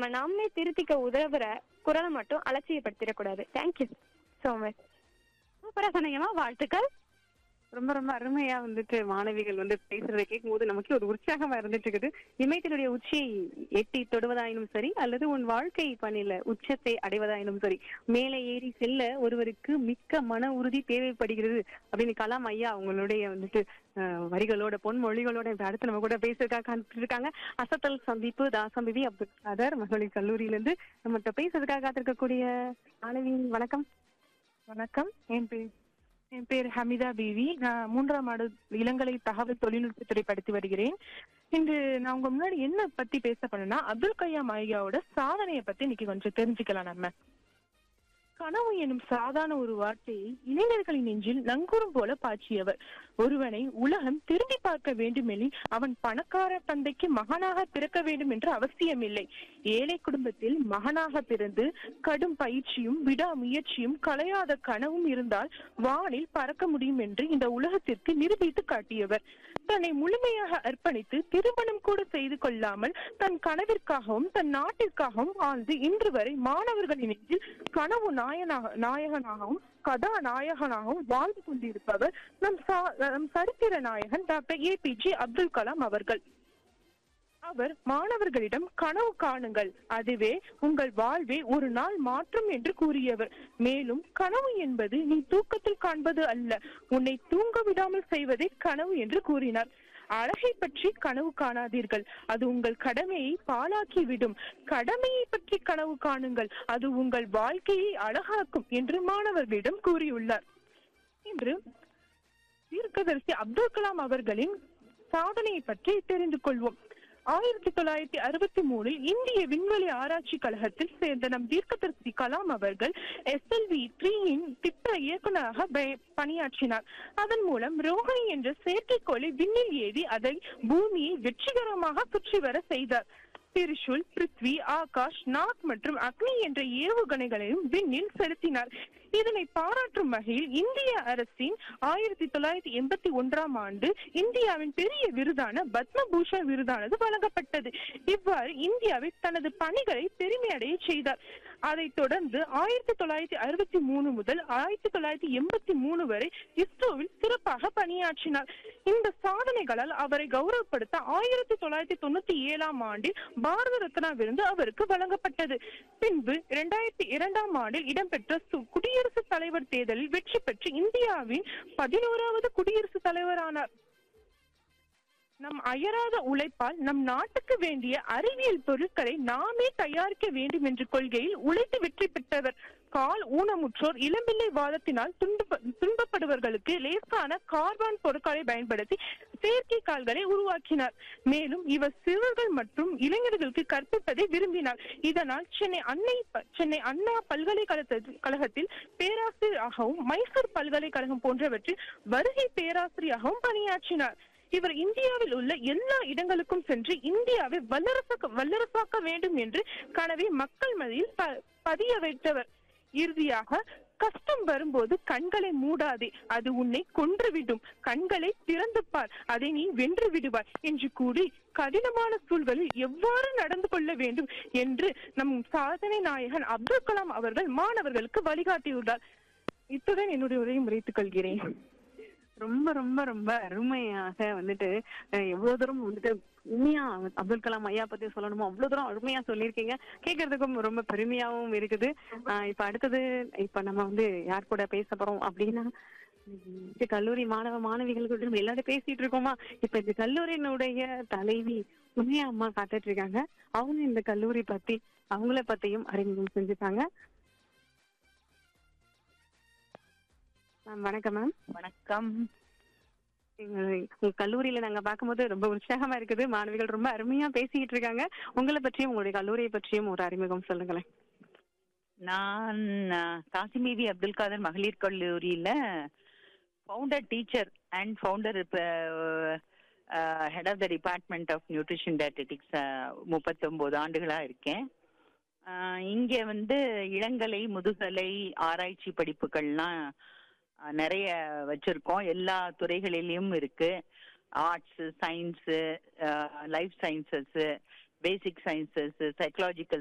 நம்ம நாமளே திருத்திக்க உதவுற குரலை மட்டும் அலட்சியப்படுத்திடக்கூடாது தேங்க்யூ ஸோ மச் சூப்பரா சொன்னீங்கம்மா வாழ்த்துக்கள் ரொம்ப ரொம்ப அருமையா வந்துட்டு மாணவிகள் வந்து பேசுறதை கேட்கும் போது நமக்கு ஒரு உற்சாகமா இருந்துட்டு இருக்குது இமயத்தினுடைய உச்சியை எட்டி தொடுவதாயினும் சரி அல்லது உன் வாழ்க்கை பணியில உச்சத்தை அடைவதாயினும் சரி மேலே ஏறி செல்ல ஒருவருக்கு மிக்க மன உறுதி தேவைப்படுகிறது அப்படின்னு கலாம் ஐயா அவங்களுடைய வந்துட்டு அஹ், வரிகளோட பொன்மொழிகளோட இப்ப அடுத்து நம்ம கூட பேசுறதுக்காக காத்துட்டு இருக்காங்க அசத்தல் சந்திப்பு தாசம்பிபி அப்துல் காதர் மகளிர் கல்லூரியில இருந்து நம்மகிட்ட பேசுறதுக்காக காத்திருக்கக்கூடிய மாணவி வணக்கம் வணக்கம் என் பேர் என் பேர் ஹமிதா பிவி நான் மூன்றாம் ஆண்டு இளங்கலை தகவல் தொழில்நுட்பத்துறை படித்து வருகிறேன் இன்று நான் உங்க முன்னாடி என்ன பத்தி பேச போனேன்னா அப்துல் கலாம் ஐயாவோட சாதனையை பத்தி இன்னைக்கு கொஞ்சம் தெரிஞ்சுக்கலாம் நம்ம கனவு எனும் சாதாரண ஒரு வார்த்தையை இளைஞர்களின் நெஞ்சில் நங்கூரம் போல பாய்ச்சியவர் ஒருவனை உலகம் திரும்பி பார்க்க வேண்டுமெனில் அவன் பணக்கார தந்தைக்கு மகனாக பிறக்க வேண்டும் என்ற அவசியமில்லை ஏழை குடும்பத்தில் மகனாக பிறந்து கடும் பயிற்சியும் விடாமுயற்சியும் கலையாத கனவும் இருந்தால் வானில் பறக்க முடியும் என்று இந்த உலகத்திற்கு நிரூபித்து காட்டியவர் தன்னை முழுமையாக அர்ப்பணித்து திருமணம் கூட செய்து கொள்ளாமல் தன் கனவிற்காகவும் தன் நாட்டிற்காகவும் வாழ்ந்து இன்று வரை மாணவர்களின் நெஞ்சில் கனவு நாயனாக நாயகனாகவும் கதாநாயகனாகவும் வாழ்ந்து கொண்டிருப்பவர் நம் சா- நம் சரித்திர நாயகன் doctor A P J Abdul Kalam அவர்கள் அவர் மாணவர்களிடம் கனவு காணுங்கள் அதுவே உங்கள் வாழ்வை ஒரு நாள் மாற்றும் என்று கூறியவர் மேலும் கனவு என்பது நீ தூக்கத்தில் காண்பது அல்ல உன்னை தூங்க விடாமல் செய்வதே கனவு என்று கூறினார் அழகை பற்றி கனவு காணாதீர்கள் அது உங்கள் கடமையை பாழாக்கி விடும் கடமையை பற்றி கனவு காணுங்கள் அது உங்கள் வாழ்க்கையை அழகாக்கும் என்று மாணவர்களிடம் கூறியுள்ளார் இன்று தீர்க்கதரிசி அப்துல் கலாம் அவர்களின் சாதனையை பற்றி தெரிந்து கொள்வோம் ஆயிரத்தி தொள்ளாயிரத்தி அறுபத்தி மூணில் இந்திய விண்வெளி ஆராய்ச்சி கழகத்தில் சேர்ந்த நம் தீர்க்கதரிசி கலாம் அவர்கள் எஸ்எல்வி த்ரீயின் திட்ட இயக்குநராக ப- பணியாற்றினார் அதன் மூலம் ரோஹிணி என்ற செயற்கைக்கோளை விண்ணில் ஏவி அதை பூமியை வெற்றிகரமாக சுற்றி வர செய்தார் திரிஷுல் பிருத்வி ஆகாஷ் நாக் மற்றும் அக்னி என்ற ஏவுகணைகளையும் விண்ணில் செலுத்தினார் இதனை பாராட்டும் வகையில் இந்திய அரசின் ஆயிரத்தி தொள்ளாயிரத்தி எண்பத்தி ஒன்றாம் ஆண்டு இந்தியாவின் பெரிய விருதான பத்மபூஷன் விருதானது வழங்கப்பட்டது இவ்வாறு இந்தியாவை தனது பணிகளை பெருமையடைய செய்தார் அதைத் தொடர்ந்து ஆயிரத்தி தொள்ளாயிரத்தி அறுபத்தி மூணு முதல் ஆயிரத்தி தொள்ளாயிரத்தி எண்பத்தி மூணு வரை இஸ்ரோவில் சிறப்பாக பணியாற்றினார் இந்த சாதனைகளால் அவரை கௌரவப்படுத்த ஆயிரத்தி தொள்ளாயிரத்தி தொண்ணூத்தி ஏழாம் ஆண்டில் பாரத ரத்னா விருது அவருக்கு வழங்கப்பட்டது பின்பு இரண்டாயிரத்தி இரண்டாம் ஆண்டில் இடம்பெற்ற சு- குடியரசுத் தலைவர் தேர்தலில் வெற்றி பெற்று இந்தியாவின் பதினோராவது குடியரசுத் தலைவரானார் நம் அயராத உழைப்பால் நம் நாட்டுக்கு வேண்டிய அறிவியல் பொருட்களை நாமே தயாரிக்க வேண்டும் என்ற கொள்கையில் உழைத்து வெற்றி பெற்றவர் கால் ஊனமுற்றோர் இளம்பிள்ளை வாதத்தினால் துன்ப- துன்பப்படுவர்களுக்கு லேசான கார்பான் பொருட்களை பயன்படுத்தி செயற்கை கால்களை உருவாக்கினார் மேலும் இவர் சிறுவர்கள் மற்றும் இளைஞர்களுக்கு கற்பிப்பதை விரும்பினார் இதனால் சென்னை அன்னை ப- சென்னை அண்ணா பல்கலைக்கழகத்தில் கழகத்தில் பேராசிரியராகவும் மைசூர் பல்கலைக்கழகம் போன்றவற்றில் வருகை பேராசிரியராகவும் பணியாற்றினார் இவர் இந்தியாவில் உள்ள எல்லா இடங்களுக்கும் சென்று இந்தியாவை வல்லரசாக்க வல்லரசாக்க வேண்டும் என்று கனவை மக்கள் மத்தியில் ப- பதிய வைத்தவர் இறுதியாக கஷ்டம் வரும்போது கண்களை மூடாதே அது உன்னை கொன்றுவிடும் கண்களை திறந்து பார் அதை நீ வென்று விடுவாய் என்று கூறி கடினமான சூழ்களில் எவ்வாறு நடந்து கொள்ள வேண்டும் என்று நம் சாதனை நாயகன் அப்துல் கலாம் அவர்கள் மாணவர்களுக்கு வழிகாட்டியுள்ளார் இத்துடன் என்னுடைய உரையை முறைத்துக் கொள்கிறேன் ரொம்ப ரொம்ப ரொம்ப அருமையாக வந்துட்டு அஹ், எவ்வளவு தூரம் வந்துட்டு உண்மையா அப்துல் கலாம் ஐயா பத்தி சொல்லணுமோ அவ்வளவு தூரம் அருமையா சொல்லியிருக்கீங்க கேட்கறதுக்கும் ரொம்ப பெருமையாவும் இருக்குது ஆஹ் இப்ப அடுத்தது இப்ப நம்ம வந்து யார் கூட பேச போறோம் அப்படின்னா உம், இந்த கல்லூரி மாணவ மாணவிகள் கூட நம்ம எல்லாரும் பேசிட்டு இருக்கோமா இப்ப இந்த கல்லூரியினுடைய தலைவி உண்மையா அம்மா காத்துட்டு இருக்காங்க அவங்க இந்த கல்லூரி பத்தி அவங்கள பத்தியும் அறிமுகம் செஞ்சுட்டாங்க மேம் வணக்கம் மேம் வணக்கம் எங்க உங்க கல்லூரியில நாங்க பார்க்கும்போது ரொம்ப உற்சாகமா இருக்குது மாணவிகள் ரொம்ப அருமையா பேசிக்கிட்டு இருக்காங்க உங்களை பற்றியும் உங்களுடைய கல்லூரியை பற்றியும் ஒரு அறிமுகம் சொல்லுங்களேன் நான் காசிமேவி அப்துல் காதர் மகளிர் கல்லூரியில founder teacher and founder head of the department of nutrition dietetics முப்பத்தொம்போது ஆண்டுகளா இருக்கேன் அஹ், இங்க வந்து இளங்கலை முதுகலை ஆராய்ச்சி படிப்புகள்லாம் அஹ், நிறைய வச்சிருக்கோம் எல்லா துறைகளிலும் இருக்கு arts science life sciences basic sciences psychological